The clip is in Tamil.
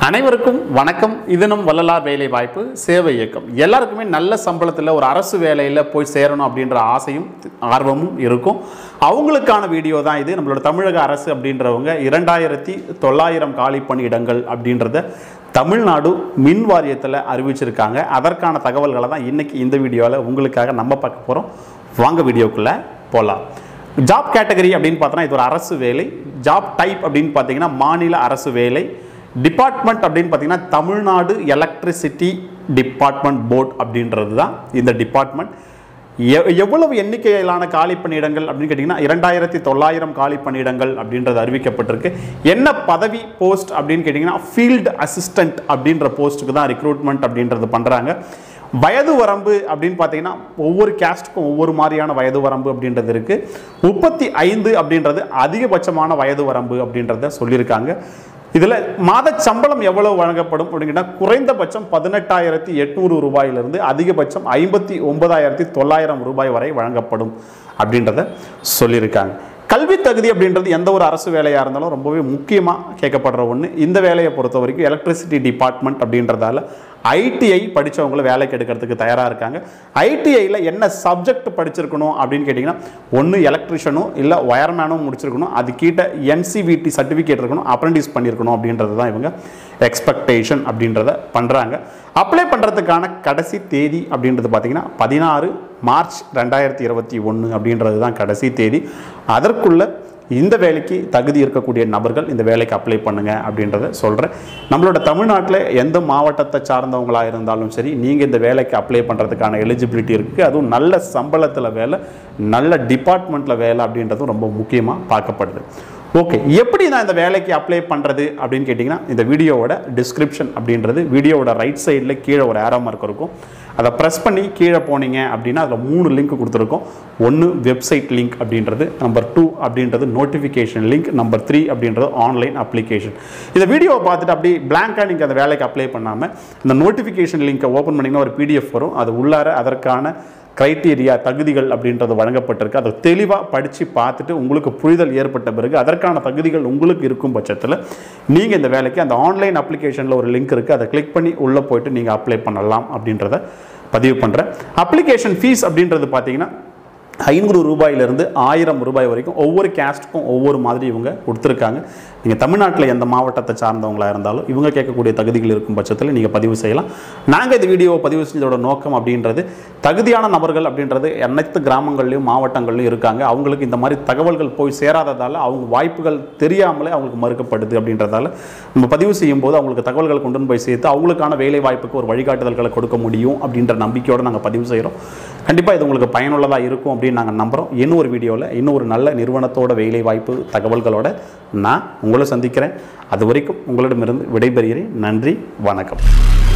அனைவருக்கும் வணக்கம் இது நம் வள்ளலார் வேலை வாய்ப்பு சேவை இயக்கம் எல்லாருக்குமே நல்ல சம்பளத்தில் ஒரு அரசு வேலையில் போய் சேரணும் அப்படின்ற ஆசையும் ஆர்வமும் இருக்கும் அவங்களுக்கான வீடியோ தான் இது நம்மளோட தமிழக அரசு அப்படின்றவங்க இரண்டாயிரத்தி தொள்ளாயிரம் காலி பணியிடங்கள் அப்படின்றத தமிழ்நாடு மின் வாரியத்தில் அறிவிச்சிருக்காங்க அதற்கான தகவல்களை தான் இன்னைக்கு இந்த வீடியோவில் உங்களுக்காக நம்ம பார்க்க போகிறோம் வாங்க வீடியோக்குள்ளே போகலாம் ஜாப் கேட்டகரி அப்படின்னு பார்த்தோன்னா இது ஒரு அரசு வேலை ஜாப் டைப் அப்படின்னு பார்த்தீங்கன்னா மாநில அரசு வேலை டிபார்ட்மெண்ட் அப்படின்னு பார்த்தீங்கன்னா தமிழ்நாடு எலக்ட்ரிசிட்டி டிபார்ட்மெண்ட் போர்ட் அப்படின்றது தான் இந்த டிபார்ட்மெண்ட் எ- எவ்வளவு எண்ணிக்கையிலான காலி பணியிடங்கள் அப்படின்னு கேட்டிங்கன்னா இரண்டாயிரத்தி தொள்ளாயிரம் காலி பணியிடங்கள் அப்படின்றது அறிவிக்கப்பட்டிருக்கு என்ன பதவி போஸ்ட் அப்படின்னு கேட்டிங்கன்னா ஃபீல்டு அசிஸ்டன்ட் அப்படின்ற போஸ்ட்டுக்கு தான் ரெக்ரூட்மெண்ட் அப்படின்றது பண்ணுறாங்க வயது வரம்பு அப்படின்னு பார்த்தீங்கன்னா ஒவ்வொரு கேஸ்ட்டுக்கும் ஒவ்வொரு மாதிரியான வயது வரம்பு அப்படின்றது இருக்குது முப்பத்தி ஐந்து அப்படின்றது அதிகபட்சமான வயது வரம்பு அப்படின்றத சொல்லியிருக்காங்க இதில் மாத சம்பளம் எவ்வளவு வழங்கப்படும் அப்படின்னு கேட்டால் குறைந்தபட்சம் பதினெட்டாயிரத்தி எட்நூறு ரூபாயிலிருந்து அதிகபட்சம் ஐம்பத்தி ஒன்பதாயிரத்தி தொள்ளாயிரம் ரூபாய் வரை வழங்கப்படும் அப்படின்றத சொல்லியிருக்காங்க கல்வி தகுதி அப்படின்றது எந்த ஒரு அரசு வேலையாக இருந்தாலும் ரொம்பவே முக்கியமாக கேட்கப்படுற ஒன்று இந்த வேலையை பொறுத்த வரைக்கும் எலக்ட்ரிசிட்டி டிபார்ட்மெண்ட் அப்படின்றதால ஐடிஐ படித்தவங்களை வேலைக்கு எடுக்கிறதுக்கு தயாராக இருக்காங்க ஐடிஐயில் என்ன சப்ஜெக்ட் படிச்சிருக்கணும் அப்படின்னு கேட்டிங்கன்னா ஒன்று எலக்ட்ரிஷனும் இல்லை ஒயர்மேனும் முடிச்சிருக்கணும் அது கிட்ட என்சிவிடி சர்டிஃபிகேட் இருக்கணும் அப்ரண்டிஸ் பண்ணியிருக்கணும் அப்படின்றது தான் இவங்க எக்ஸ்பெக்டேஷன் அப்படின்றத பண்ணுறாங்க அப்ளை பண்ணுறதுக்கான கடைசி தேதி அப்படின்றது பார்த்தீங்கன்னா பதினாறு மார்ச் ரெண்டாயிரத்தி இருபத்தி ஒன்று அப்படின்றது தான் கடைசி தேதி அதற்குள்ள இந்த வேலைக்கு தகுதி இருக்கக்கூடிய நபர்கள் இந்த வேலைக்கு அப்ளை பண்ணுங்க அப்படின்றத சொல்கிறேன் நம்மளோட தமிழ்நாட்டில் எந்த மாவட்டத்தை சார்ந்தவங்களாக இருந்தாலும் சரி நீங்கள் இந்த வேலைக்கு அப்ளை பண்ணுறதுக்கான எலிஜிபிலிட்டி இருக்குது அதுவும் நல்ல சம்பளத்தில் வேலை நல்ல டிபார்ட்மெண்ட்டில் வேலை அப்படின்றதும் ரொம்ப முக்கியமாக பார்க்கப்படுது ஓகே எப்படி நான் இந்த வேலைக்கு அப்ளை பண்ணுறது அப்படின்னு கேட்டிங்கன்னா இந்த வீடியோவோட டிஸ்கிரிப்ஷன் அப்படின்றது வீடியோவோட ரைட் சைடில் கீழே ஒரு ஆரோ மார்க் இருக்கும் அதை ப்ரெஸ் பண்ணி கீழே போனீங்க அப்படின்னா அதில் மூணு லிங்க் கொடுத்துருக்கோம் ஒன்று வெப்சைட் லிங்க் அப்படின்றது நம்பர் டூ அப்படின்றது நோட்டிஃபிகேஷன் லிங்க் நம்பர் த்ரீ அப்படின்றது ஆன்லைன் அப்ளிகேஷன் இந்த வீடியோவை பார்த்துட்டு அப்படியே பிளாங்காக நீங்கள் அந்த வேலைக்கு அப்ளை பண்ணாமல் இந்த நோட்டிஃபிகேஷன் லிங்கை ஓப்பன் பண்ணிங்கன்னா ஒரு பிடிஎஃப் வரும் அது உள்ளார அதற்கான கிரைட்டீரியா தகுதிகள் அப்படின்றது வழங்கப்பட்டிருக்கு அதை தெளிவாக படித்து பார்த்துட்டு உங்களுக்கு புரிதல் ஏற்பட்ட பிறகு அதற்கான தகுதிகள் உங்களுக்கு இருக்கும் பட்சத்தில் நீங்கள் இந்த வேலைக்கு அந்த ஆன்லைன் அப்ளிகேஷனில் ஒரு லிங்க் இருக்குது அதை கிளிக் பண்ணி உள்ளே போயிட்டு நீங்கள் அப்ளை பண்ணலாம் அப்படின்றத பதிவு பண்ணுறேன் அப்ளிகேஷன் ஃபீஸ் அப்படின்றது பார்த்தீங்கன்னா ஐநூறு ரூபாயிலிருந்து ஆயிரம் ரூபாய் வரைக்கும் ஒவ்வொரு கேஸ்ட்டுக்கும் ஒவ்வொரு மாதிரி இவங்க கொடுத்துருக்காங்க நீங்கள் தமிழ்நாட்டில் எந்த மாவட்டத்தை சார்ந்தவங்களா இருந்தாலும் இவங்க கேட்கக்கூடிய தகுதிகள் இருக்கும் பட்சத்தில் நீங்கள் பதிவு செய்யலாம் நாங்கள் இந்த வீடியோவை பதிவு செஞ்சதோட நோக்கம் அப்படின்றது தகுதியான நபர்கள் அப்படின்றது அனைத்து கிராமங்கள்லையும் மாவட்டங்கள்லையும் இருக்காங்க அவங்களுக்கு இந்த மாதிரி தகவல்கள் போய் சேராததால் அவங்க வாய்ப்புகள் தெரியாமலே அவங்களுக்கு மறுக்கப்படுது அப்படின்றதால நம்ம பதிவு செய்யும் போது அவங்களுக்கு தகவல்கள் கொண்டு போய் சேர்த்து அவங்களுக்கான வேலை வாய்ப்புக்கு ஒரு வழிகாட்டுதல்களை கொடுக்க முடியும் அப்படின்ற நம்பிக்கையோடு நாங்கள் பதிவு செய்கிறோம் கண்டிப்பாக இது உங்களுக்கு பயனுள்ளதாக இருக்கும் அப்படின்னு நாங்கள் நம்புகிறோம் இன்னும் ஒரு வீடியோவில் இன்னும் ஒரு நல்ல நிறுவனத்தோட வேலை வாய்ப்பு தகவல்களோட நான் உங்களை சந்திக்கிறேன் அது வரைக்கும் உங்களிடமிருந்து விடைபெறுகிறேன் நன்றி வணக்கம்